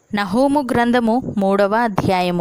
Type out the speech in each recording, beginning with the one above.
నహూము గ్రంథము మూడవ అధ్యాయము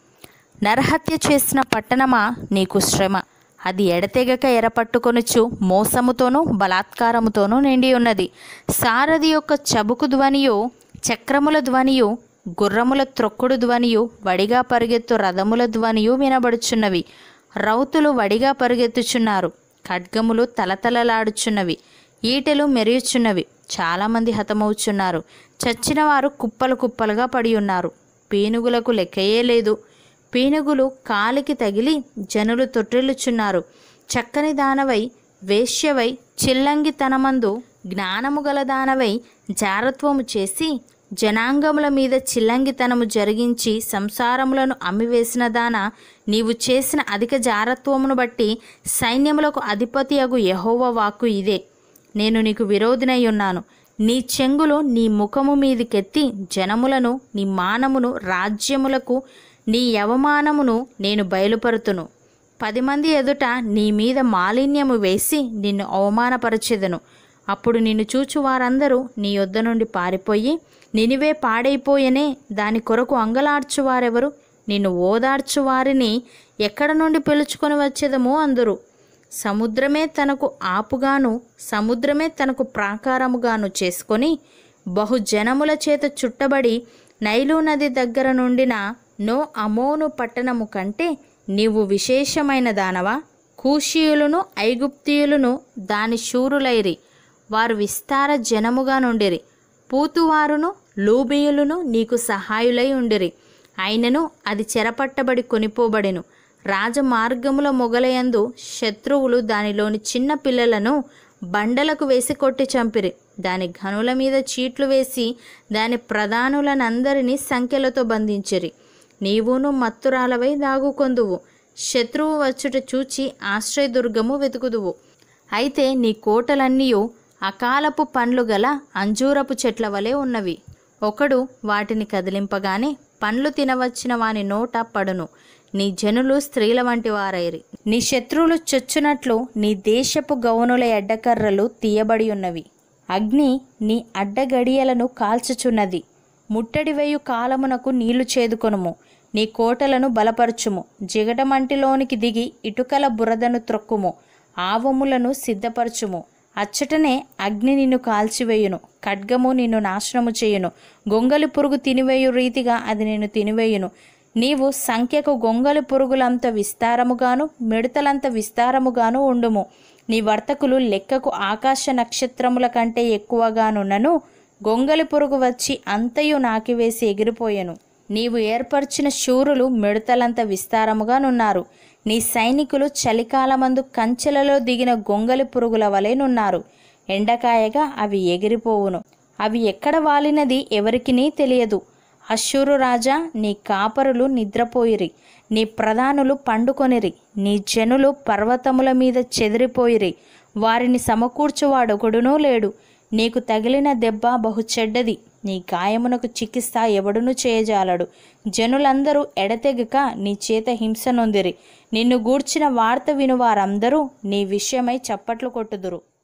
నరహత్య చేసిన పట్టణమా నీకు శ్రమ అది ఎడతెగక ఎరపట్టుకొనుచు మోసముతోనూ బలాత్కారముతోనూ నిండి ఉన్నది సారథి యొక్క చబుకు ధ్వనియు చక్రముల ధ్వనియు గుర్రముల త్రొక్కుడు ధ్వనియు వడిగా పరిగెత్తు రథముల ధ్వనియు వినబడుచున్నవి రౌతులు వడిగా పరిగెత్తుచున్నారు ఖడ్గములు తలతలలాడుచున్నవి ఈటెలు మెరియుచున్నవి చాలామంది హతమవుచున్నారు చచ్చిన వారు కుప్పలు కుప్పలుగా పడి ఉన్నారు పీనుగులకు లెక్కయే లేదు పీనుగులు కాలికి తగిలి జనులు తొట్టిల్లుచున్నారు చక్కని దానవై వేశ్యవై చిల్లంగితనమందు జ్ఞానము గల దానవై జారత్వము చేసి జనాంగముల మీద చిల్లంగితనము జరిగించి సంసారములను అమ్మివేసిన దాన నీవు చేసిన అధిక జారత్వమును బట్టి సైన్యములకు అధిపతి అగు యహోవ వాక్కు ఇదే నేను నీకు విరోధినై ఉన్నాను నీ చెంగులు నీ ముఖము మీదికెత్తి జనములను నీ మానమును రాజ్యములకు నీ యవమానమును నేను బయలుపరుతును పది మంది ఎదుట నీ మీద మాలిన్యము వేసి నిన్ను అవమానపరచెదను అప్పుడు నిన్ను చూచు వారందరూ నీ యొద్ద నుండి పారిపోయి నినివే పాడైపోయనే దాని కొరకు అంగలార్చువారెవరు నిన్ను ఓదార్చు వారిని ఎక్కడ నుండి పిలుచుకొని వచ్చేదమో అందురు సముద్రమే తనకు ఆపుగాను సముద్రమే తనకు ప్రాకారముగాను చేసుకొని బహుజనముల చేత చుట్టబడి నైలు నది దగ్గర నుండిన నో అమోను పట్టణము కంటే నీవు విశేషమైన దానవా కూషీయులను ఐగుప్తీయులను దాని శూరులైరి వారు విస్తార జనముగా నుండిరి పూతువారును లూబియులను నీకు సహాయులై ఉండిరి అయినను అది చెరపట్టబడి కొనిపోబడెను రాజమార్గముల మొగలయందు శత్రువులు దానిలోని చిన్న పిల్లలను బండలకు వేసి కొట్టి చంపిరి దాని ఘనుల మీద చీట్లు వేసి దాని ప్రధానులనందరినీ సంఖ్యలతో బంధించిరి నీవును మత్తురాలవై దాగుకొందువు శత్రువు వచ్చుట చూచి ఆశ్రయదుర్గము వెతుకుదువు అయితే నీ కోటలన్నీయు అకాలపు పండ్లు గల అంజూరపు చెట్ల వలె ఉన్నవి ఒకడు వాటిని కదిలింపగానే పండ్లు తినవచ్చిన వాని నోట పడును నీ జనులు స్త్రీల వంటి వారైరి నీ శత్రువులు చొచ్చునట్లు నీ దేశపు గౌనుల ఎడ్డకర్రలు తీయబడి ఉన్నవి అగ్ని నీ అడ్డగడియలను కాల్చుచున్నది ముట్టడివేయు కాలమునకు నీళ్లు చేదుకొనుము నీ కోటలను బలపరచుము జిగటమంటిలోనికి దిగి ఇటుకల బురదను త్రొక్కుము ఆవములను సిద్ధపరచుము అచ్చటనే అగ్ని నిన్ను కాల్చివేయును ఖడ్గము నిన్ను నాశనము చేయును గొంగలి పురుగు తినివేయు రీతిగా అది నిన్ను తినివేయును నీవు సంఖ్యకు గొంగలి పురుగులంత విస్తారముగాను మిడతలంత విస్తారముగాను ఉండుము నీ వర్తకులు లెక్కకు ఆకాశ నక్షత్రముల కంటే ఎక్కువగానున్నను గొంగలి పురుగు వచ్చి అంతయు నాకివేసి ఎగిరిపోయెను నీవు ఏర్పరిచిన శూరులు మిడతలంత విస్తారముగానున్నారు నీ సైనికులు చలికాలమందు కంచెలలో దిగిన గొంగలి పురుగుల వలెనున్నారు ఎండకాయగా అవి ఎగిరిపోవును అవి ఎక్కడ వాలినది ఎవరికినీ తెలియదు అశ్షూరు రాజా నీ కాపరులు నిద్రపోయిరి నీ ప్రధానులు పండుకొనిరి నీ జనులు పర్వతముల మీద చెదిరిపోయిరి వారిని సమకూర్చువాడొకడునూ లేడు నీకు తగిలిన దెబ్బ బహు చెడ్డది నీ గాయమునకు చికిత్స ఎవడును చేయజాలడు జనులందరూ ఎడతెగక నీ చేత హింస నొందిరి నిన్ను గూర్చిన వార్త విను వారందరూ నీ విషయమై చప్పట్లు కొట్టుదురు